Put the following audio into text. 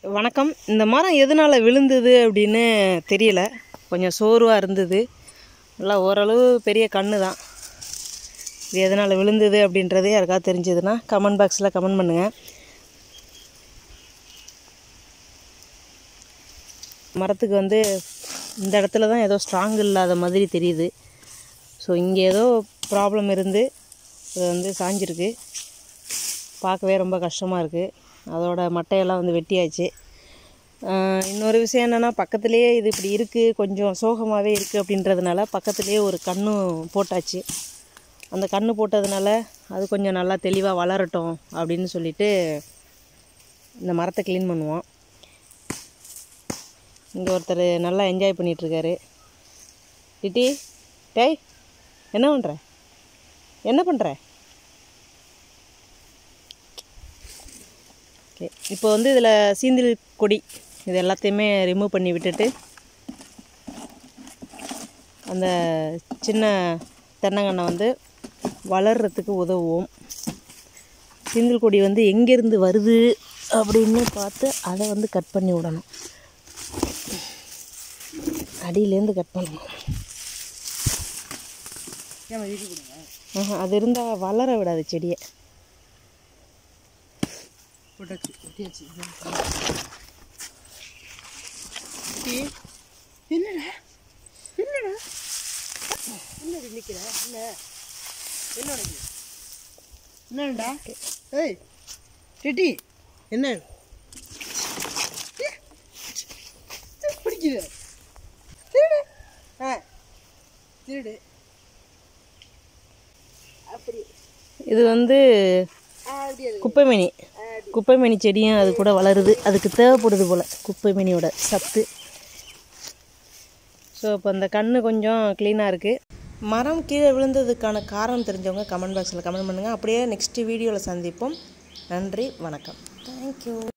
வணக்கம் இந்த மரம் எதனால் விழுந்தது அப்படின்னு தெரியல கொஞ்சம் சோர்வாக இருந்தது நல்லா ஓரளவு பெரிய கன்று தான் இது எதனால் விழுந்தது அப்படின்றது யாருக்காவது தெரிஞ்சதுன்னா கமெண்ட் பாக்ஸில் கமெண்ட் பண்ணுங்கள் மரத்துக்கு வந்து இந்த இடத்துல தான் ஏதோ ஸ்ட்ராங் இல்லாத மாதிரி தெரியுது ஸோ இங்கே ஏதோ ப்ராப்ளம் இருந்து இது வந்து சாஞ்சிருக்கு பார்க்கவே ரொம்ப கஷ்டமாக இருக்குது அதோட மட்டையெல்லாம் வந்து வெட்டியாச்சு ஆஹ் இன்னொரு விஷயம் என்னென்னா பக்கத்துலேயே இது இப்படி இருக்குது கொஞ்சம் சோகமாகவே இருக்குது அப்படின்றதுனால பக்கத்துலேயே ஒரு கன்று போட்டாச்சு அந்த கன்று போட்டதுனால அது கொஞ்சம் நல்லா தெளிவாக வளரட்டும் அப்படின்னு சொல்லிட்டு இந்த மரத்தை க்ளீன் பண்ணுவோம் இங்கே ஒருத்தர் நல்லா என்ஜாய் பண்ணிகிட்ருக்காரு டிட்டி டேய் என்ன பண்ணுற என்ன பண்ணுற ஓகே இப்போ வந்து இதில் சீந்தில் கொடி இது எல்லாத்தையுமே ரிமூவ் பண்ணி விட்டுட்டு அந்த சின்ன தென்னங்கண்ணை வந்து வளர்கிறதுக்கு உதவுவோம் சீந்தில் கொடி வந்து எங்கேருந்து வருது அப்படின்னு பார்த்து அதை வந்து கட் பண்ணி விடணும் அடியிலேருந்து கட் பண்ணணும் ஆஹா, அது இருந்தால் வளர விடாது செடியை போட்டாச்சு ஒட்டியாச்சு என்னடா என்னடா என்னடி நிக்கிற என்ன என்ன உனக்கு என்னடா ஏய் டிட்டி என்ன பிடிக்குது திருடு ஆ திருடு அப்படி இது வந்து அப்படி அது குப்பைமேனி குப்பைமேனி செடியும் அது கூட வளருது அதுக்கு தேவைப்படுது போல் குப்பைமேனியோட சத்து ஸோ இப்போ இந்த கண்ணு கொஞ்சம் க்ளீனாக இருக்குது மரம் கீழே விழுந்ததுக்கான காரணம் தெரிஞ்சவங்க கமெண்ட் பாக்ஸில் கமெண்ட் பண்ணுங்கள் அப்படியே நெக்ஸ்ட் வீடியோவில் சந்திப்போம் நன்றி வணக்கம் தேங்க்யூ